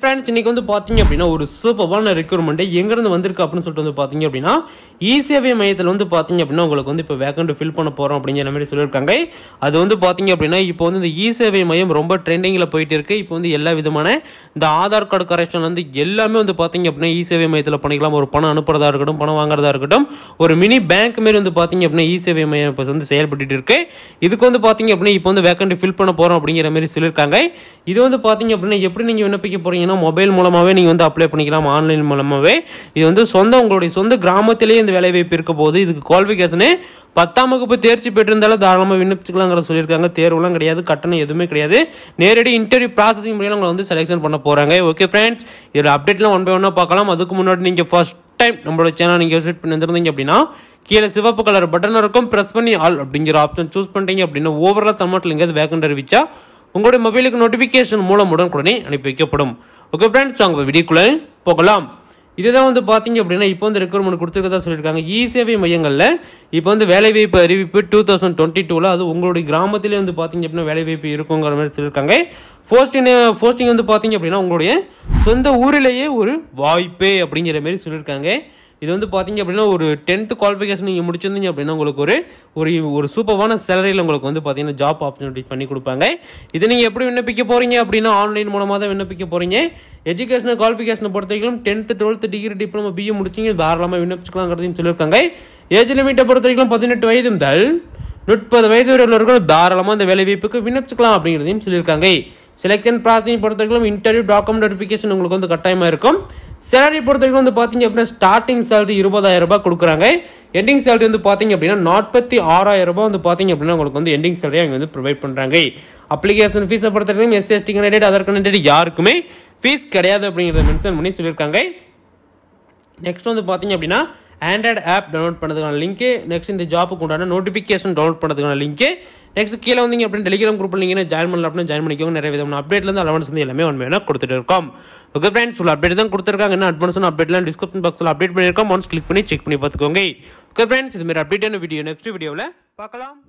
friends இன்னைக்கு வந்து பார்த்தீங்க அப்படின்னா ஒரு சூப்பரான ரெக்ரூட்மெண்ட் எங்கேருந்து வந்திருக்கு அப்படின்னு சொல்லிட்டு வந்து பார்த்தீங்க அப்படின்னா இசேவை மையத்தில் வந்து பார்த்தீங்க அப்படின்னா உங்களுக்கு வந்து இப்போ வேக்கண்ட் ஃபில் பண்ண போகிறோம் அப்படிங்கிற மாதிரி சொல்லியிருக்காங்க அது வந்து பார்த்தீங்க அப்படின்னா இப்போ வந்து இந்த இசேவை மையம் ரொம்ப ட்ரெண்டிங்கில் போயிட்டு இருக்கு இப்போ வந்து எல்லா விதமான இந்த ஆதார் கார்டு கரெக்ஷன் வந்து எல்லாமே வந்து பார்த்தீங்க அப்படின்னா இசேவை மையத்தில் பண்ணிக்கலாம் ஒரு பணம் அனுப்புறதா இருக்கட்டும் பணம் வாங்குறதா இருக்கட்டும் ஒரு மினி பேங்க் மாரி வந்து பார்த்தீங்க அப்படின்னா இசேவை மையம் இப்போ வந்து செயல்பட்டு இருக்கு இதுக்கு வந்து பார்த்தீங்க அப்படின்னா இப்போ வந்து வேக்கண்ட் ஃபில் பண்ண போகிறோம் அப்படிங்கிற மாதிரி சொல்லியிருக்காங்க இது வந்து பார்த்தீங்க அப்படின்னா எப்படி நீங்கள் விண்ணப்பிக்க போறீங்கன்னா மொபைல் மூலமாகவே நீங்கள் வந்து அப்ளை பண்ணிக்கலாம் ஆன்லைன் மூலமாகவே இது வந்து சொந்த உங்களுடைய சொந்த கிராமத்திலேயே இந்த வேலைவாய்ப்பு இருக்க போது இதுக்கு குவாலிஃபிகேஷனு பத்தாம் வகுப்பு தேர்ச்சி பெற்றிருந்தாலும் தாராளமாக விண்ணப்பிச்சுக்கலாங்கிற சொல்லியிருக்காங்க தேர்வுலாம் கிடையாது கட்டணம் எதுவுமே கிடையாது நேரடி இன்டர்வியூ ப்ராசஸிங் முறையில் உங்களை வந்து செலெக்ஷன் பண்ண போகிறாங்க ஓகே ஃப்ரெண்ட்ஸ் இதில் அப்டேட்லாம் ஒன் பை ஒன்னாக பார்க்கலாம் அதுக்கு முன்னாடி நீங்கள் ஃபர்ஸ்ட் டைம் நம்மளோட சேனல் நீங்கள் விசிட் பண்ணி வந்திருந்தீங்க அப்படின்னா கீழே சிவப்பு கலர் பட்டன் இருக்கும் ப்ரெஸ் பண்ணி ஆல் அப்படிங்கிற ஆப்ஷன் சூஸ் பண்ணிட்டீங்க அப்படின்னா ஓவரால் தமிழ்நாட்டில் எங்கேயாவது வேக்கண்ட் அறிவிச்சா உங்களுடைய மொபைலுக்கு நோட்டிஃபிகேஷன் மூலம் உடனுக்குடனே அனுப்பி வைக்கப்படும் ஓகே ஃப்ரெண்ட்ஸ் அவங்க வீடியோக்குள்ளே போகலாம் இதுதான் வந்து பார்த்தீங்க அப்படின்னா இப்போ வந்து ரெக்ரூட்மெண்ட் கொடுத்துருக்கதா சொல்லியிருக்காங்க இ சேவை மையங்களில் இப்போ வந்து வேலைவாய்ப்பு அறிவிப்பு டூ தௌசண்ட் டுவெண்ட்டி டூவில் அது உங்களுடைய கிராமத்திலே வந்து பார்த்தீங்க அப்படின்னா வேலைவாய்ப்பு இருக்குங்கிற மாதிரி சொல்லியிருக்காங்க போஸ்டிங் போஸ்டிங் வந்து பார்த்தீங்க அப்படின்னா உங்களுடைய சொந்த ஊரிலேயே ஒரு வாய்ப்பே அப்படிங்கிற மாதிரி சொல்லியிருக்காங்க இது வந்து பார்த்தீங்க அப்படின்னா ஒரு டென்த்து குவாலிஃபிகேஷன் நீங்கள் முடிச்சிருந்தீங்க அப்படின்னா உங்களுக்கு ஒரு ஒரு ஒரு சூப்பரான சேலரியில் உங்களுக்கு வந்து பார்த்தீங்கன்னா ஜாப் ஆப்பர்ச்சுனிட்டி பண்ணி கொடுப்பாங்க இது நீங்கள் எப்படி விண்ணப்பிக்க போகிறீங்க அப்படின்னா ஆன்லைன் மூலமாக தான் விண்ணப்பிக்க போகிறீங்க எஜுகேஷனல் குவாலிஃபிகேஷனை பொறுத்த வரைக்கும் tenth twelfth degree diploma BA முடிச்சிங்க தாராளமாக விண்ணப்பிச்சுக்கலாங்கிறதையும் சொல்லியிருக்காங்க ஏஜ் லிமிட்டை பொறுத்த வரைக்கும் பதினெட்டு வயது முதல் முப்பது வயது வரை உள்ளவர்கள் தாராளமாக இந்த வேலைவாய்ப்புக்கு விண்ணப்பிச்சுக்கலாம் அப்படிங்கிறதையும் சொல்லியிருக்காங்க செலெக்ஷன் ப்ராசஸிங் பொறுத்த வரைக்கும் இன்டர்வியூ டாக்குமெண்ட் வெரிஃபிகேஷன் உங்களுக்கு வந்து கட்டாயமாக இருக்கும் சேலரி பொறுத்த வரைக்கும் வந்து பார்த்தீங்க அப்படின்னா ஸ்டார்டிங் சேலரி இருபதாயிரம் ரூபாய் கொடுக்குறாங்க எண்டிங் சேலரி வந்து பார்த்தீங்க அப்படின்னா நாற்பத்தி ஆறாயிரம் ரூபாய் வந்து பார்த்தீங்க அப்படின்னா உங்களுக்கு வந்து எண்டிங் சேலரி அவங்க வந்து ப்ரொவைட் பண்ணுறாங்க அப்ளிகேஷன் ஃபீஸை பொறுத்த வரைக்கும் எஸ்எஸ்டி கனடேட் அதர் கனடேட் யாருக்குமே ஃபீஸ் கிடையாது அப்படிங்கிறத மென்ஷன் பண்ணி சொல்லியிருக்காங்க நெக்ஸ்ட் வந்து பார்த்தீங்க அப்படின்னா ஆண்ட்ராய்டு ஆப் டவுன்லோட் பண்ணுறதுக்கான லிங்க்கு நெக்ஸ்ட் இந்த ஜாப்புக்கு உண்டான நோட்டிஃபிகேஷன் டவுன்லோட் பண்ணுறதுக்கான லிங்க்கு நெக்ஸ்ட் கீழே வந்தீங்க அப்படின்னு டெலிகிராம் குரூப்பில் நீங்கள் ஜாயின் பண்ணல அப்படின்னு ஜாயின் பண்ணிக்கோங்க நிறைய விதமான அப்டேட்லேருந்து அலவன்ஸ் வந்து எல்லாமே ஒன் வேணால் கொடுத்துட்டு இருக்கோம் ஓகே ஃப்ரெண்ட்ஸ் ஃபுல் அப்டேட் தான் கொடுத்துருக்காங்க என்ன அட்வான்ஸான அப்டேட்லாம் டிஸ்கிரிப்ஷன் பாக்ஸில் அப்டேட் பண்ணியிருக்கோம் ஒன்ஸ் கிளிக் பண்ணி செக் பண்ணி பார்த்துக்கோங்க ஓகே ஃப்ரெண்ட்ஸ் இதுமாரி அப்டேட்டான வீடியோ நெக்ஸ்ட் வீடியோவில் பார்க்கலாம்